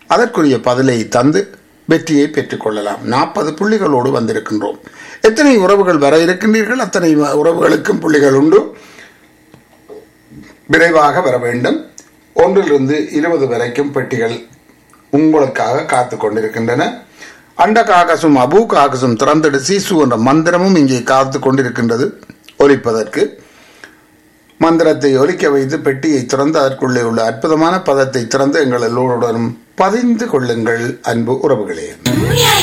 அதற்குரிய பதிலை தந்து வெற்றியை பெற்றுக்கொள்ளலாம் நாற்பது புள்ளிகளோடு வந்திருக்கின்றோம் எத்தனை உறவுகள் வர இருக்கின்றீர்கள் அத்தனை உறவுகளுக்கும் புள்ளிகள் உண்டு விரைவாக வர வேண்டும் ஒன்றிலிருந்து இருபது வரைக்கும் பெட்டிகள் உங்களுக்காக காத்து கொண்டிருக்கின்றன அண்ட காகசும் அபு காகசும் திறந்திடு சீசு என்ற மந்திரமும் இங்கே காத்து கொண்டிருக்கின்றது ஒலிப்பதற்கு மந்திரத்தை ஒலிக்க வைத்து பெட்டியை திறந்து அதற்குள்ளே உள்ள அற்புதமான பதத்தை திறந்து எங்கள் எல்லோருடனும் பதிந்து கொள்ளுங்கள் அன்பு உறவுகளே